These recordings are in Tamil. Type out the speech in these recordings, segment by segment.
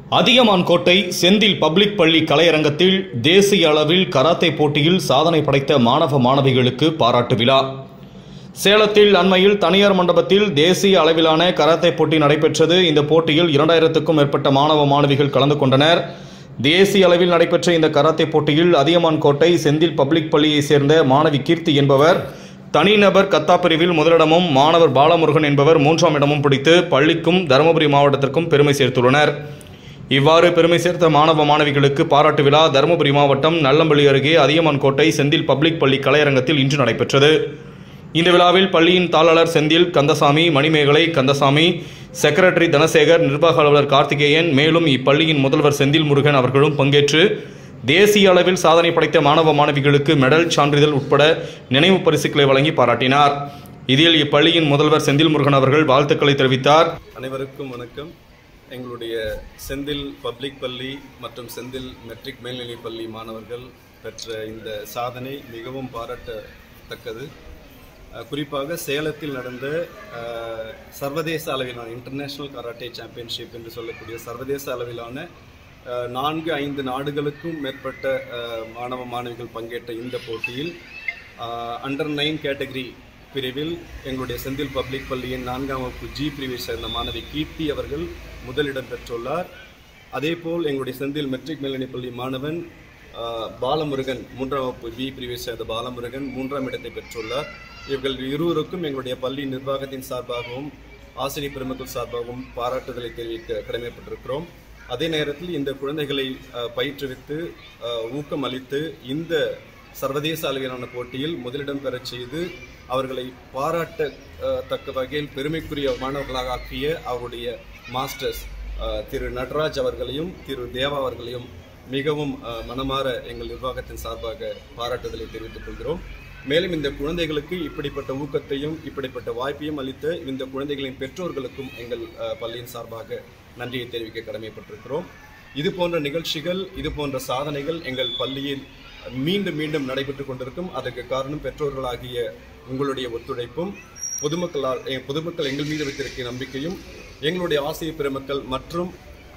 அதியமான்கோட்டை செந்தில் பப்ளிக் பள்ளி கலையரங்கத்தில் தேசிய அளவில் கராத்தே போட்டியில் சாதனை படைத்த மாணவ மாணவிகளுக்கு பாராட்டு விழா சேலத்தில் அண்மையில் தனியார் மண்டபத்தில் தேசிய அளவிலான கராத்தே போட்டி நடைபெற்றது இந்த போட்டியில் இரண்டாயிரத்துக்கும் மேற்பட்ட மாணவ மாணவிகள் கலந்து கொண்டனர் தேசிய அளவில் நடைபெற்ற இந்த கராத்தே போட்டியில் அதியமான்கோட்டை செந்தில் பப்ளிக் பள்ளியைச் சேர்ந்த மாணவி கீர்த்தி என்பவர் தனிநபர் கத்தா பிரிவில் முதலிடமும் மாணவர் பாலமுருகன் என்பவர் மூன்றாம் இடமும் பிடித்து பள்ளிக்கும் தருமபுரி மாவட்டத்திற்கும் பெருமை சேர்த்துள்ளனர் இவ்வாறு பெருமை சேர்த்த மாணவ மாணவிகளுக்கு பாராட்டு விழா தருமபுரி மாவட்டம் நல்லம்பள்ளி அருகே அதியமான்கோட்டை செந்தில் பப்ளிக் பள்ளி கலையரங்கத்தில் இன்று நடைபெற்றது இந்த விழாவில் பள்ளியின் தாளாளர் செந்தில் கந்தசாமி மணிமேகலை கந்தசாமி செக்ரட்டரி தனசேகர் நிர்வாக அலுவலர் கார்த்திகேயன் மேலும் இப்பள்ளியின் முதல்வர் செந்தில் முருகன் அவர்களும் பங்கேற்று தேசிய அளவில் சாதனை படைத்த மாணவ மாணவிகளுக்கு மெடல் சான்றிதழ் உட்பட நினைவு பரிசுகளை வழங்கி பாராட்டினார் இதில் இப்பள்ளியின் முதல்வர் செந்தில் முருகன் அவர்கள் வாழ்த்துக்களை தெரிவித்தார் அனைவருக்கும் வணக்கம் எங்களுடைய செந்தில் பப்ளிக் பள்ளி மற்றும் செந்தில் மெட்ரிக் மேல்நிலைப் பள்ளி மாணவர்கள் பெற்ற இந்த சாதனை மிகவும் பாராட்டத்தக்கது அஹ், குறிப்பாக சேலத்தில் நடந்த அஹ், சர்வதேச அளவிலான இன்டர்நேஷனல் கராட்டே சாம்பியன்ஷிப் என்று சொல்லக்கூடிய சர்வதேச அளவிலான அஹ், நான்கு ஐந்து நாடுகளுக்கும் மேற்பட்ட அஹ், மாணவ மாணவிகள் பங்கேற்ற இந்த போட்டியில் அண்டர் நைன் கேட்டகரி பிரிவில் எங்களுடைய செந்தில் பப்ளிக் பள்ளியின் நான்காம் வகுப்பு ஜி பிரிவை சேர்ந்த மாணவி கீர்த்தி அவர்கள் முதலிடம் பெற்றுள்ளார் அதேபோல் எங்களுடைய செந்தில் மெட்ரிக் மேல்நிலைப் பள்ளி மாணவன் ஆஹ், பாலமுருகன் மூன்றாம் வகுப்பு பி பிரிவை சேர்ந்த பாலமுருகன் மூன்றாம் இடத்தை பெற்றுள்ளார் இவர்கள் இருவருக்கும் எங்களுடைய பள்ளி நிர்வாகத்தின் சார்பாகவும் ஆசிரியர் பெருமக்கள் சார்பாகவும் பாராட்டுதலை தெரிவிக்க கடமைப்பட்டிருக்கிறோம் அதே நேரத்தில் இந்த குழந்தைகளை ஆஹ், பயிற்றுவித்து ஆஹ், ஊக்கம் அளித்து இந்த சர்வதேச அளவிலான போட்டியில் முதலிடம் பெறச் செய்து அவர்களை பாராட்ட அஹ், தக்க வகையில் பெருமைக்குரிய மாணவர்களாக ஆக்கிய அவருடைய மாஸ்டர்ஸ் அஹ், திரு நடராஜ் அவர்களையும் திரு தேவா அவர்களையும் மிகவும் அஹ், மனமாற எங்கள் நிர்வாகத்தின் சார்பாக பாராட்டுதலை தெரிவித்துக் கொள்கிறோம் மேலும் இந்த குழந்தைகளுக்கு இப்படிப்பட்ட ஊக்கத்தையும் இப்படிப்பட்ட வாய்ப்பையும் அளித்த இந்த குழந்தைகளின் பெற்றோர்களுக்கும் எங்கள் அஹ், பள்ளியின் சார்பாக நன்றியை தெரிவிக்க கடமைப்பட்டிருக்கிறோம் இது போன்ற நிகழ்ச்சிகள் இது போன்ற சாதனைகள் எங்கள் பள்ளியில் மீண்டும் மீண்டும் நடைபெற்றுக் கொண்டிருக்கும் அதற்கு காரணம் பெற்றோர்களாகிய உங்களுடைய ஒத்துழைப்பும் பொதுமக்களால் எ- பொதுமக்கள் எங்கள் மீது வைத்திருக்கிற நம்பிக்கையும் எங்களுடைய ஆசிரியர் பெருமக்கள் மற்றும்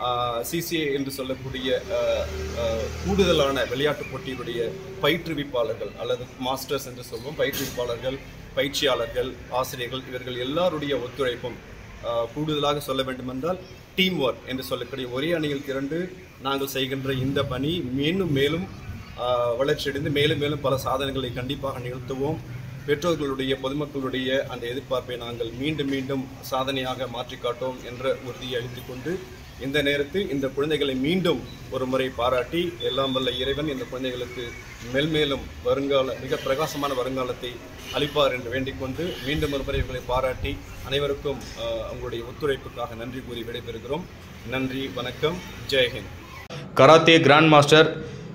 சிசிஏ என்று சொல்லக்கூடிய ஆஹ், ஆஹ், கூடுதலான விளையாட்டுப் போட்டியினுடைய பயிற்றுவிப்பாளர்கள் அல்லது மாஸ்டர்ஸ் என்று சொல்வோம் பயிற்றுவிப்பாளர்கள் பயிற்சியாளர்கள் ஆசிரியர்கள் இவர்கள் எல்லாருடைய ஒத்துழைப்பும் ஆஹ், கூடுதலாக சொல்ல வேண்டுமென்றால் டீம் ஒர்க் என்று சொல்லக்கூடிய ஒரே அணியில் திரண்டு நாங்கள் செய்கின்ற இந்த பணி மேலும் மேலும் ஆஹ், வளர்ச்சியடைந்து மேலும் மேலும் பல சாதனைகளை கண்டிப்பாக நிகழ்த்துவோம் பெற்றோர்களுடைய பொதுமக்களுடைய அந்த எதிர்பார்ப்பை நாங்கள் மீண்டும் மீண்டும் சாதனையாக மாற்றிக் காட்டோம் என்ற உறுதியை அளித்துக் கொண்டு இந்த நேரத்தில் இந்த குழந்தைகளை மீண்டும் ஒரு முறை பாராட்டி எல்லாம் வல்ல இறைவன் இந்த குழந்தைகளுக்கு மெல்மேலும் வருங்கால மிக பிரகாசமான வருங்காலத்தை அளிப்பார் என்று வேண்டிக் கொண்டு மீண்டும் ஒரு முறை இவர்களை பாராட்டி அனைவருக்கும் ஆஹ், உங்களுடைய ஒத்துழைப்புக்காக நன்றி கூறி விடைபெறுகிறோம் நன்றி வணக்கம் ஜெய்ஹிந்த் karate grand master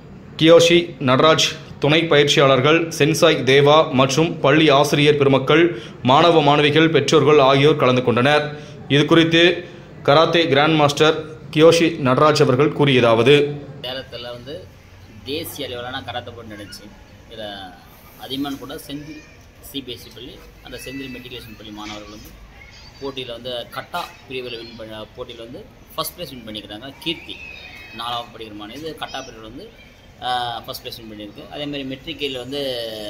kyoshi Nataraj துணை பயிற்சியாளர்கள் சென்சாய் தேவா மற்றும் பள்ளி ஆசிரியர் பெருமக்கள் மாணவ மாணவிகள் பெற்றோர்கள் ஆகியோர் கலந்து கொண்டனர் இது குறித்து karate grand master kyoshi Nataraj அவர்கள் கூறியதாவது சேலத்தில் வந்து தேசிய அளவிலான கராத்தே போட்டி நடந்துச்சு இதில் அதிகமான கூட செந்தில் சிபிஎஸ்சி பள்ளி அந்த செந்தில் மெட்ரிகுலேஷன் பள்ளி மாணவர்கள் வந்து போட்டியில் வந்து கட்டா பிரிவில் வின் பண்ண போட்டியில் வந்து ஃபஸ்ட் ப்ரைஸ் வின் பண்ணிக்கிறாங்க கீர்த்தி நாலாவது படிக்கிற மாணவி இது கட்டா பிரிவில் வந்து ஃபஸ்ட் ப்ரைஸ் வின் பண்ணியிருக்கு அதேமாதிரி மெட்ரிக்கையில் வந்து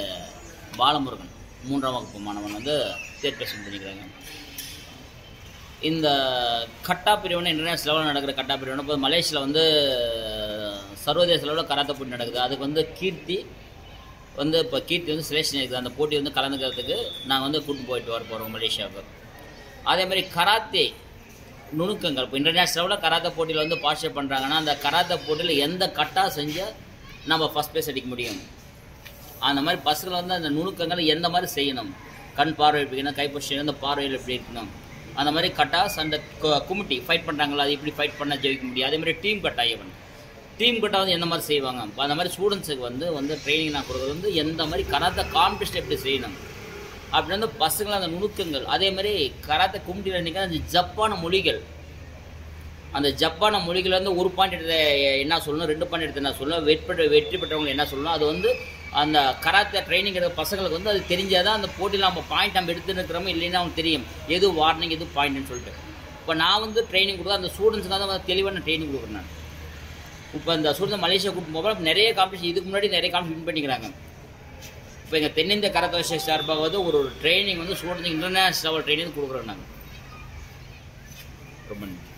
பாலமுருகன் மூன்றாம் வகுப்பு மாணவன் வந்து தேர்ட் ப்ரைஸ் வின் பண்ணிக்கிறாங்க இந்த கட்டா பிரிவினை இன்டர்நேஷனல் லெவலில் நடக்கிற கட்டா பிரிவினை இப்போ மலேசியாவில் வந்து சர்வதேச லெவலில் கராத்தே போட்டி நடக்குது அதுக்கு வந்து கீர்த்தி வந்து இப்போ கீர்த்தி வந்து செலெக்ஷன் இருக்குது அந்த போட்டி வந்து கலந்துக்கிறதுக்கு நாங்கள் வந்து கூட்டு போயிட்டு வர போகிறோம் மலேசியாவுக்கு அதே மாதிரி கராத்தே நுணுக்கங்கள் இப்போ இன்டர்நேஷனல் லெவலில் கராத்தே போட்டியில் வந்து பார்ட்டிசிபேட் பண்ணுறாங்கன்னா அந்த கராத்தே போட்டியில் எந்த கட்டா செஞ்சால் நம்ம ஃபஸ்ட் ப்ரைஸ் அடிக்க முடியும் அந்த மாதிரி பசங்களை வந்து அந்த நுணுக்கங்களை எந்த மாதிரி செய்யணும் கண் பார்வை எப்படி இருக்கணும் கைப்பற்றி அந்த பார்வையில் எப்படி இருக்கணும் அந்த மாதிரி கட்டாஸ் அந்த குமிட்டி ஃபைட் பண்ணுறாங்களா அது இப்படி ஃபைட் பண்ணால் ஜெயிக்க முடியும் அதே மாதிரி டீம் கட்டா ஈவன் டீம் கட்டா வந்து எந்த மாதிரி செய்வாங்க அப்ப அந்த மாதிரி ஸ்டூடெண்ட்ஸுக்கு வந்து வந்து ட்ரைனிங் நான் கொடுக்குறது வந்து எந்த மாதிரி கராத்தே காம்படிஷன் எப்படி செய்யணும் அப்படி வந்து பசங்களை அந்த நுணுக்கங்கள் அதே மாதிரி கராத்தே குமிட்டியில் நிற்கிற அந்த ஜப்பான மொழிகள் அந்த ஜப்பான மொழிகள் வந்து ஒரு பாயிண்ட் எடுத்து என்ன சொல்லணும் ரெண்டு பாயிண்ட் எடுத்து என்ன சொல்லணும் வெற்றி பெற்ற வெற்றி பெற்றவங்க என்ன சொல்லணும் அது வந்து அந்த கராத்தே ட்ரைனிங் எடுக்கிற பசங்களுக்கு வந்து அது தெரிஞ்சாதான் அந்த போட்டியில் நம்ம பாயிண்ட் நம்ம எடுத்துன்னு இருக்கிறோமோ இல்லைன்னா அவங்களுக்கு தெரியும் எது வார்னிங் எது பாயிண்ட்னு சொல்லிட்டு இப்போ நான் வந்து ட்ரைனிங் கொடுத்தா அந்த ஸ்டூடெண்ட்ஸுக்காக தான் தெளிவான ட்ரைனிங் கொடுக்குறேன் நான் இப்போ இந்த ஸ்டூடெண்ட் மலேசியா கூட்டு போகும்போது நிறைய காம்படிஷன் இதுக்கு முன்னாடி நிறைய காம்படிஷன் வின் பண்ணிக்கிறாங்க இப்போ எங்கள் தென்னிந்திய கரத்தோஷ சார்பாக வந்து ஒரு ஒரு ட்ரைனிங் வந்து ஸ்டூடெண்ட்ஸ் இன்டர்நேஷனல் லெவல் ட்ரைனிங் கொடுக்குறோம் நாங்கள் ரொம்ப நன்றி